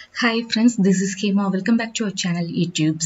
Hi friends, this is Kema. Welcome back to our channel YouTube's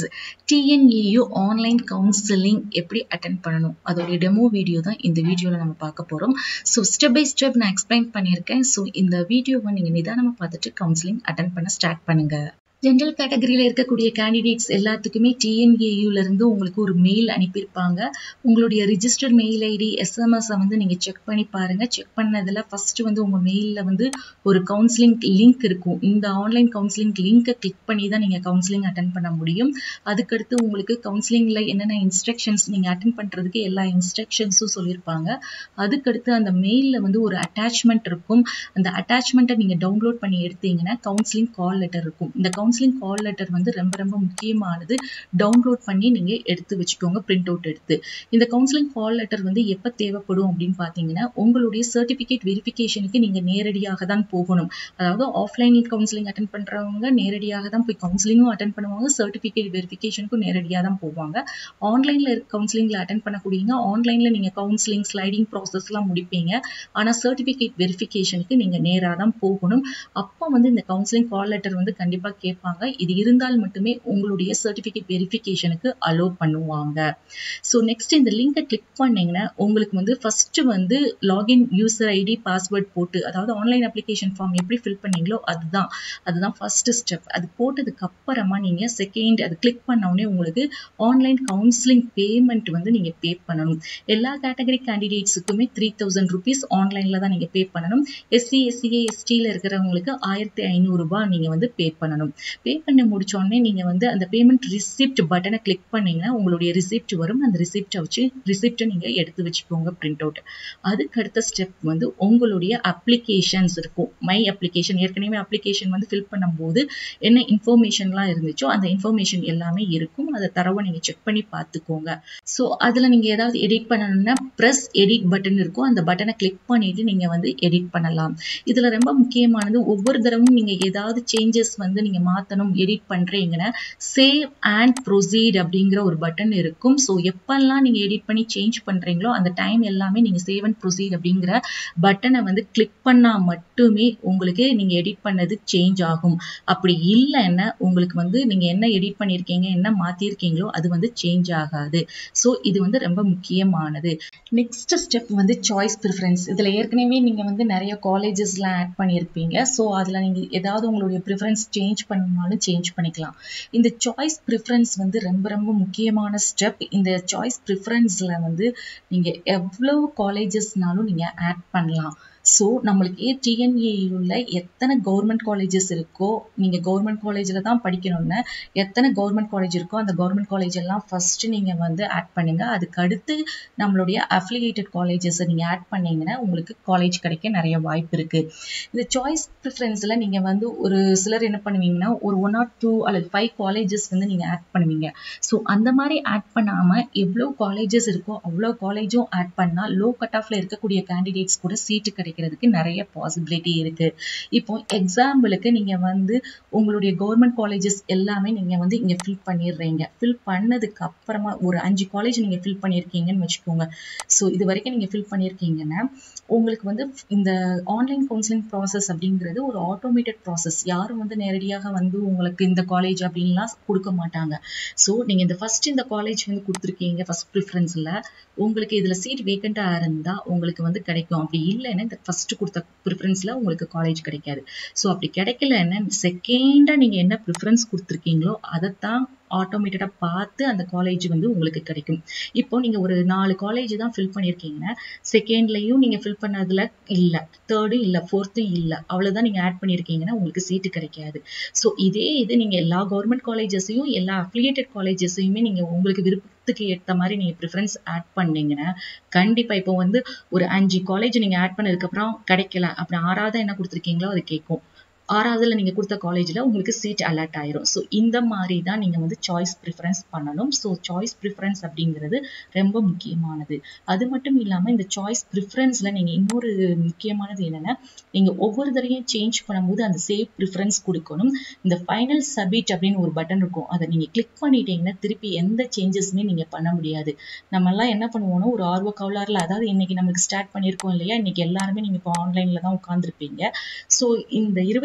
TNAU online counselling எப்படி attend பண்ணணும் அதோடைய demo video தான் இந்த வீடியோவில் நம்ம பார்க்க போகிறோம் ஸோ ஸ்டெப் பை ஸ்டெப் நான் எக்ஸ்பிளைன் பண்ணியிருக்கேன் ஸோ இந்த வீடியோவை நீங்கள் நிதானமாக பார்த்துட்டு கவுன்சிலிங் அட்டன் பண்ண ஸ்டார்ட் பண்ணுங்கள் ஜென்ரல் கேட்டகரியில் இருக்கக்கூடிய கேண்டிடேட்ஸ் எல்லாத்துக்குமே டிஎன்ஏயூல இருந்து உங்களுக்கு ஒரு மெயில் அனுப்பியிருப்பாங்க உங்களுடைய ரிஜிஸ்டர்ட் மெயில் ஐடி எஸ்எம்எஸை வந்து நீங்கள் செக் பண்ணி பாருங்க செக் பண்ணதில் ஃபர்ஸ்ட் வந்து உங்கள் மெயிலில் வந்து ஒரு கவுன்சிலிங் லிங்க் இருக்கும் இந்த ஆன்லைன் கவுன்சிலிங் லிங்கை கிளிக் பண்ணி தான் நீங்கள் கவுன்சிலிங் அட்டன் பண்ண முடியும் அதுக்கடுத்து உங்களுக்கு கவுன்சிலிங்கில் என்னென்ன இன்ஸ்ட்ரக்ஷன்ஸ் நீங்கள் அட்டன் பண்ணுறதுக்கு எல்லா இன்ஸ்ட்ரக்ஷன்ஸும் சொல்லியிருப்பாங்க அதுக்கடுத்து அந்த மெயிலில் வந்து ஒரு அட்டாச்மெண்ட் இருக்கும் அந்த அட்டாச்மெண்ட்டை நீங்கள் டவுன்லோட் பண்ணி எடுத்தீங்கன்னா கவுன்சிலிங் கால் லெட்டர் இருக்கும் இந்த கவுன்சிலிங் கால் லெட்டர் வந்து ரொம்ப ரொம்ப முக்கியமானது டவுன்லோட் பண்ணி நீங்கள் எடுத்து வச்சுக்கோங்க பிரிண்ட் அவுட் எடுத்து இந்த கவுன்சிலிங் கால் லெட்டர் வந்து எப்போ தேவைப்படும் அப்படின்னு பார்த்தீங்கன்னா உங்களுடைய சர்டிஃபிகேட் வெரிஃபிகேஷனுக்கு நீங்கள் நேரடியாக தான் போகணும் அதாவது ஆஃப்லைன் கவுன்சிலிங் அட்டன் பண்ணுறவங்க நேரடியாக தான் போய் கவுன்சிலிங்கும் அட்டன் பண்ணுவாங்க சர்டிஃபிகேட் வெரிஃபிகேஷனுக்கும் நேரடியாக தான் போவாங்க ஆன்லைனில் இருக்க கவுன்சிலிங்கில் அட்டன் பண்ணக்கூடியங்க ஆன்லைனில் நீங்கள் கவுன்சிலிங் ஸ்லைடிங் ப்ராசஸ்லாம் முடிப்பீங்க ஆனால் சர்டிஃபிகேட் வெரிஃபிகேஷனுக்கு நீங்கள் நேராக தான் போகணும் அப்போ வந்து இந்த கவுன்சிலிங் கால் லெட்டர் வந்து கண்டிப்பாக கேட்பாங்க இது இருந்தால் மட்டுமே உங்களுடைய சர்டிஃபிகேட் வெரிஃபிகேஷனுக்கு அலோவ் பண்ணுவாங்க ஸோ நெக்ஸ்ட் இந்த லிங்கை கிளிக் பண்ணீங்கன்னா உங்களுக்கு வந்து ஃபர்ஸ்ட் வந்து லாகின் யூசர் ஐடி பாஸ்வேர்ட் போட்டு அதாவது ஆன்லைன் அப்ளிகேஷன் ஃபார்ம் எப்படி ஃபில் பண்ணீங்களோ அதுதான் அதுதான் ஃபர்ஸ்ட் ஸ்டெப் அது போட்டதுக்கு அப்புறமா நீங்க செகண்ட் அது கிளிக் பண்ண உடனே உங்களுக்கு ஆன்லைன் கவுன்சிலிங் பேமெண்ட் வந்து நீங்க பே பண்ணணும் எல்லா கேட்டகரி கேண்டிடேட்ஸுக்குமே த்ரீ தௌசண்ட் ருபீஸ் ஆன்லைன்ல தான் நீங்க பே பண்ணணும் எஸ்சி எஸ்சிஏ எஸ்டியில் இருக்கிறவங்களுக்கு ஆயிரத்தி ஐநூறு ரூபாய் நீங்க வந்து பே பண்ணணும் பே பண்ணி முடிச்ச உடனே நீங்க வந்து அந்த பேமெண்ட் ரிசிப்ட் பட்டனை கிளிக் பண்ணீங்கன்னா உங்களுடைய ரிசிப்ட் வரும் அந்த ரிசிப்டை வச்சு ரிசிப்டை நீங்க எடுத்து வச்சுக்கோங்க பிரிண்ட் அவுட் அதுக்கு அடுத்த ஸ்டெப் வந்து உங்களுடைய அப்ளிகேஷன்ஸ் இருக்கும் மை அப்ளிகேஷன் ஏற்கனவே அப்ளிகேஷன் வந்து ஃபில் பண்ணும்போது என்ன இன்ஃபர்மேஷன்லாம் இருந்துச்சோ அந்த இன்ஃபர்மேஷன் எல்லாமே இருக்கும் அதை தரவை நீங்க செக் பண்ணி பார்த்துக்கோங்க ஸோ அதுல நீங்க ஏதாவது எடிட் பண்ணணும்னா ப்ரெஸ் எடிட் பட்டன் இருக்கும் அந்த பட்டனை கிளிக் பண்ணிட்டு நீங்க வந்து எடிட் பண்ணலாம் இதுல ரொம்ப முக்கியமானது ஒவ்வொரு தடவும் நீங்க ஏதாவது சேஞ்சஸ் வந்து நீங்க மாத்தணும் எடிட் பண்றீங்கன்னா சேவ் அண்ட் ப்ரொசீட் அப்படிங்கிற ஒரு பட்டன் இருக்கும் ஸோ எப்பெல்லாம் நீங்க எடிட் பண்ணி சேஞ்ச் பண்றீங்களோ அந்த டைம் எல்லாமே நீங்க சேவ் அண்ட் ப்ரொசீட் அப்படிங்கிற பட்டனை வந்து கிளிக் பண்ணா மட்டுமே உங்களுக்கு நீங்க எடிட் பண்ணது சேஞ்ச் ஆகும் அப்படி இல்லைன்னா உங்களுக்கு வந்து நீங்க என்ன எடிட் பண்ணிருக்கீங்க என்ன மாத்திருக்கீங்களோ அது வந்து சேஞ்ச் ஆகாது ஸோ இது வந்து ரொம்ப முக்கியமானது நெக்ஸ்ட் ஸ்டெப் வந்து சாய்ஸ் ப்ரிஃபரன்ஸ் இதுல ஏற்கனவே நீங்க வந்து நிறைய காலேஜஸ்லாம் ஆட் பண்ணியிருப்பீங்க ஸோ அதுல நீங்க ஏதாவது உங்களுடைய ப்ரிஃபரன்ஸ் சேஞ்ச் பண்ணாலும் சேஞ்ச் பண்ணிக்கலாம் இந்த சாய்ஸ் ப்ரிஃபரன்ஸ் வந்து ரொம்ப ரொம்ப முக்கியமான ஸ்டெப் இந்த சாய்ஸ் ப்ரிஃபரன்ஸ்ல வந்து நீங்க எவ்வளவு காலேஜஸ்னாலும் நீங்க ஆட் பண்ணலாம் ஸோ நம்மளுக்கு டிஎன்ஏயுள்ள எத்தனை கவர்மெண்ட் காலேஜஸ் இருக்கோ நீங்கள் கவர்மெண்ட் காலேஜில் தான் படிக்கணும்னு எத்தனை கவர்மெண்ட் காலேஜ் இருக்கோ அந்த கவர்மெண்ட் காலேஜ் எல்லாம் ஃபர்ஸ்ட் நீங்கள் வந்து ஆட் பண்ணுங்க அதுக்கு அடுத்து நம்மளுடைய அஃபிலியேட்டட் காலேஜஸை நீங்கள் ஆட் பண்ணீங்கன்னா உங்களுக்கு காலேஜ் கிடைக்க நிறைய வாய்ப்பு இருக்கு இந்த சாய்ஸ் ப்ரிஃபரன்ஸில் நீங்கள் வந்து ஒரு சிலர் என்ன பண்ணுவீங்கன்னா ஒரு ஒன் ஆர் டூ அல்லது ஃபைவ் காலேஜஸ் வந்து நீங்கள் ஆட் பண்ணுவீங்க ஸோ அந்த மாதிரி ஆட் பண்ணாமல் எவ்வளோ காலேஜஸ் இருக்கோ அவ்வளோ காலேஜும் ஆட் பண்ணால் லோ கட் ஆஃப்ல இருக்கக்கூடிய கேண்டிடேட்ஸ் கூட சீட்டு கிடைக்கும் கிடைக்கிறதுக்கு நிறைய பாசிபிலிட்டி இருக்கு இப்போ எக்ஸாம்பிளுக்கு நீங்க வந்து உங்களுடைய கவர்மெண்ட் காலேஜஸ் எல்லாமே நீங்க வந்து இங்க ஃபில் பண்ணிடுறீங்க ஃபில் பண்ணதுக்கு அப்புறமா ஒரு அஞ்சு காலேஜ் நீங்க ஃபில் பண்ணியிருக்கீங்கன்னு வச்சுக்கோங்க ஸோ இது வரைக்கும் நீங்க ஃபில் பண்ணியிருக்கீங்கன்னா உங்களுக்கு வந்து இந்த ஆன்லைன் கவுன்சிலிங் ப்ராசஸ் அப்படிங்கிறது ஒரு ஆட்டோமேட்டட் ப்ராசஸ் யாரும் வந்து நேரடியாக வந்து உங்களுக்கு இந்த காலேஜ் அப்படின்லாம் கொடுக்க மாட்டாங்க ஸோ நீங்க இந்த ஃபர்ஸ்ட் இந்த காலேஜ் வந்து கொடுத்துருக்கீங்க ஃபர்ஸ்ட் ப்ரிஃபரன்ஸ்ல உங்களுக்கு இதுல சீட் வேக்கண்டா இருந்தா உங்களுக்கு வந்து கிடைக்கும் அப்படி இல்லைன்னா இந்த ஃபர்ஸ்ட் கொடுத்த ப்ரிஃபரன்ஸ்ல உங்களுக்கு காலேஜ் கிடைக்காது ஸோ அப்படி கிடைக்கலன்னா செகண்டா நீங்க என்ன ப்ரிஃபரன்ஸ் கொடுத்துருக்கீங்களோ அதைத்தான் ஆட்டோமேட்டடாக பார்த்து அந்த காலேஜ் வந்து உங்களுக்கு கிடைக்கும் இப்போ நீங்கள் ஒரு நாலு காலேஜ் தான் ஃபில் பண்ணியிருக்கீங்கன்னா செகண்ட்லையும் நீங்கள் ஃபில் பண்ணதில் இல்லை தேர்டும் இல்லை ஃபோர்த்தும் இல்லை அவ்வளோதான் நீங்கள் ஆட் பண்ணியிருக்கீங்கன்னா உங்களுக்கு சீட்டு கிடைக்காது ஸோ இதே இது நீங்கள் எல்லா கவர்மெண்ட் காலேஜஸையும் எல்லா அஃபிலியேட்டட் காலேஜஸையுமே நீங்கள் உங்களுக்கு விருப்பத்துக்கு ஏற்ற மாதிரி நீங்கள் ப்ரிஃபரன்ஸ் ஆட் பண்ணீங்கன்னா கண்டிப்பாக இப்போ வந்து ஒரு அஞ்சு காலேஜ் நீங்கள் ஆட் பண்ணதுக்கப்புறம் கிடைக்கல அப்புறம் ஆறாவது என்ன கொடுத்துருக்கீங்களோ அது கேட்கும் ஆறாவதுல நீங்க கொடுத்த காலேஜ்ல உங்களுக்கு சீட் அலர்ட் ஆயிரும் ஸோ இந்த மாதிரி தான் நீங்க வந்து சாய்ஸ் ப்ரிஃபரன்ஸ் பண்ணணும் ஸோ சாய்ஸ் ப்ரிஃபரன்ஸ் அப்படிங்கிறது ரொம்ப முக்கியமானது அது மட்டும் இல்லாம இந்த சாய்ஸ் ப்ரிஃபரன்ஸ்ல நீங்க இன்னொரு முக்கியமானது என்னன்னா நீங்க ஒவ்வொரு தடையும் சேஞ்ச் பண்ணும்போது அந்த சேவ் ப்ரிஃபரன்ஸ் கொடுக்கணும் இந்த ஃபைனல் சப்மிட் அப்படின்னு ஒரு பட்டன் இருக்கும் அதை நீங்க கிளிக் பண்ணிட்டீங்கன்னா திருப்பி எந்த சேஞ்சஸுமே நீங்க பண்ண முடியாது நம்ம எல்லாம் என்ன பண்ணுவோம்னா ஒரு ஆர்வ கவுலாரில் அதாவது இன்னைக்கு நமக்கு ஸ்டார்ட் பண்ணியிருக்கோம் இல்லையா இன்னைக்கு எல்லாருமே நீங்க இப்போ ஆன்லைன்ல தான் உட்காந்துருப்பீங்க ஸோ இந்த இருபத்தி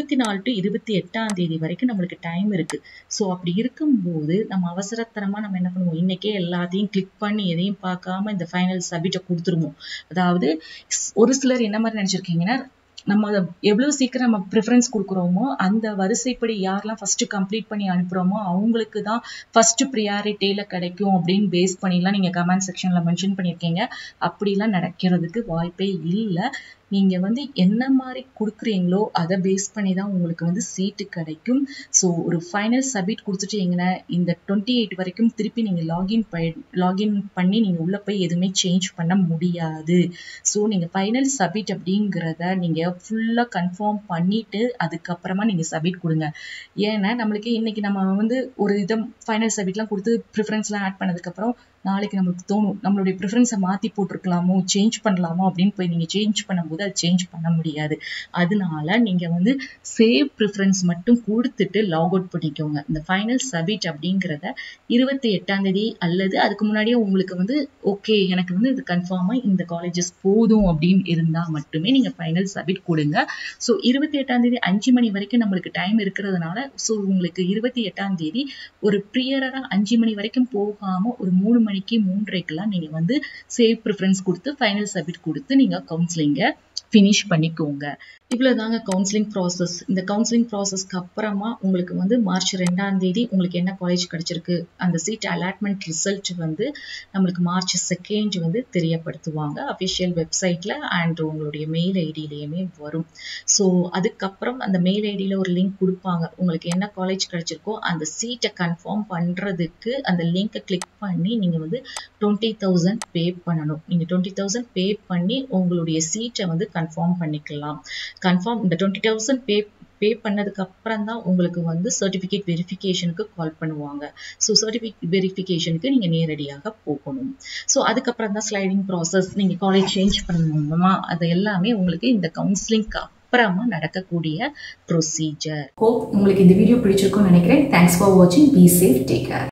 இருபத்தி நாலு டு இருபத்தி எட்டாம் தேதி வரைக்கும் நம்மளுக்கு டைம் இருக்கு ஸோ அப்படி இருக்கும்போது நம்ம அவசரத்தனமா நம்ம என்ன பண்ணுவோம் இன்னைக்கே எல்லாத்தையும் கிளிக் பண்ணி எதையும் பார்க்காம இந்த ஃபைனல் சப்மிட்டை கொடுத்துருவோம் அதாவது ஒரு சிலர் என்ன மாதிரி நினைச்சிருக்கீங்கன்னா நம்ம அதை எவ்வளவு சீக்கிரம் நம்ம ப்ரிஃபரன்ஸ் கொடுக்குறோமோ அந்த வரிசைப்படி யாரெல்லாம் ஃபர்ஸ்ட் கம்ப்ளீட் பண்ணி அனுப்புறோமோ அவங்களுக்கு தான் ஃபர்ஸ்ட் ப்ரியாரிட்டியில கிடைக்கும் அப்படின்னு பேஸ் பண்ணிலாம் நீங்க கமெண்ட் செக்ஷன்ல மென்ஷன் பண்ணியிருக்கீங்க அப்படிலாம் நடக்கிறதுக்கு வாய்ப்பே இல்லை நீங்க வந்து என்ன மாதிரி கொடுக்குறீங்களோ அதை பேஸ் பண்ணி தான் உங்களுக்கு வந்து சீட்டு கிடைக்கும் ஸோ ஒரு ஃபைனல் சப்மிட் கொடுத்துட்டீங்கன்னா இந்த டுவெண்ட்டி எயிட் வரைக்கும் திருப்பி நீங்க லாகின் லாகின் பண்ணி நீங்க உள்ள போய் எதுவுமே சேஞ்ச் பண்ண முடியாது ஸோ நீங்க ஃபைனல் சப்மிட் அப்படிங்கிறத நீங்க ஃபுல்லா கன்ஃபார்ம் பண்ணிட்டு அதுக்கப்புறமா நீங்க சப்மிட் கொடுங்க ஏன்னா நம்மளுக்கு இன்னைக்கு நம்ம வந்து ஒரு இதை ஃபைனல் சப்மிட்லாம் கொடுத்து ப்ரிஃபரன்ஸ்லாம் ஆட் பண்ணதுக்கப்புறம் நாளைக்கு நம்மளுக்கு தோணும் நம்மளுடைய ப்ரிஃபரன்ஸை மாற்றி போட்டிருக்கலாமோ சேஞ்ச் பண்ணலாமோ அப்படின்னு போய் நீங்கள் சேஞ்ச் பண்ணும்போது அது சேஞ்ச் பண்ண முடியாது அதனால நீங்கள் வந்து சேவ் ப்ரிஃபரன்ஸ் மட்டும் கொடுத்துட்டு லாக் அவுட் பண்ணிக்கோங்க இந்த ஃபைனல் சபிட் அப்படிங்கிறத இருபத்தி எட்டாம் தேதி அல்லது அதுக்கு முன்னாடியே உங்களுக்கு வந்து ஓகே எனக்கு வந்து இது கன்ஃபார்மாக இந்த காலேஜஸ் போதும் அப்படின்னு இருந்தால் மட்டுமே நீங்கள் ஃபைனல் சபிட் கொடுங்க ஸோ இருபத்தி எட்டாம் தேதி அஞ்சு மணி வரைக்கும் நம்மளுக்கு டைம் இருக்கிறதுனால ஸோ உங்களுக்கு இருபத்தி எட்டாம் தேதி ஒரு ப்ரியராக அஞ்சு மணி வரைக்கும் போகாமல் ஒரு மூணு மணிக்கு மூன்றரைக்கெல்லாம் நீங்கள் வந்து சேவ் ப்ரிஃபரன்ஸ் கொடுத்து ஃபைனல் சப்மிட் கொடுத்து நீங்கள் கவுன்சிலிங்கை ஃபினிஷ் பண்ணிக்கோங்க இவ்வளோதாங்க கவுன்சிலிங் ப்ராசஸ் இந்த கவுன்சிலிங் ப்ராசஸ்க்கு அப்புறமா உங்களுக்கு வந்து மார்ச் ரெண்டாம் தேதி உங்களுக்கு என்ன காலேஜ் கிடைச்சிருக்கு அந்த சீட் அலாட்மெண்ட் ரிசல்ட் வந்து நம்மளுக்கு மார்ச் செகண்ட் வந்து தெரியப்படுத்துவாங்க அஃபிஷியல் வெப்சைட்ல அண்ட் உங்களுடைய மெயில் ஐடியிலையுமே வரும் ஸோ அதுக்கப்புறம் அந்த மெயில் ஐடியில் ஒரு லிங்க் கொடுப்பாங்க உங்களுக்கு என்ன காலேஜ் கிடைச்சிருக்கோ அந்த சீட்டை கன்ஃபார்ம் பண்ணுறதுக்கு அந்த லிங்கை கிளிக் பண்ணி நீங்கள் வந்து டுவெண்ட்டி தௌசண்ட் பே பண்ணணும் நீங்கள் டுவெண்ட்டி தௌசண்ட் பே பண்ணி உங்களுடைய சீட்டை வந்து கன்ஃபார்ம் பண்ணிக்கலாம் கன்ஃபார்ம் இந்த டுவெண்ட்டி தௌசண்ட் பே பே பண்ணதுக்கு அப்புறம் தான் உங்களுக்கு வந்து சர்டிஃபிகேட் வெரிஃபிகேஷனுக்கு கால் பண்ணுவாங்க ஸோ சர்டிஃபிகேட் வெரிஃபிகேஷனுக்கு நீங்கள் நேரடியாக போகணும் ஸோ அதுக்கப்புறம் தான் ஸ்லைடிங் ப்ராசஸ் நீங்கள் காலேஜ் சேஞ்ச் பண்ணணுமா அது எல்லாமே உங்களுக்கு இந்த கவுன்சிலிங்க்கு அப்புறமா நடக்கக்கூடிய ப்ரொசீஜர் ஹோப் உங்களுக்கு இந்த வீடியோ பிடிச்சிருக்கும்னு நினைக்கிறேன் தேங்க்ஸ் ஃபார் வாட்சிங் பி சேஃப் டேக் கேர்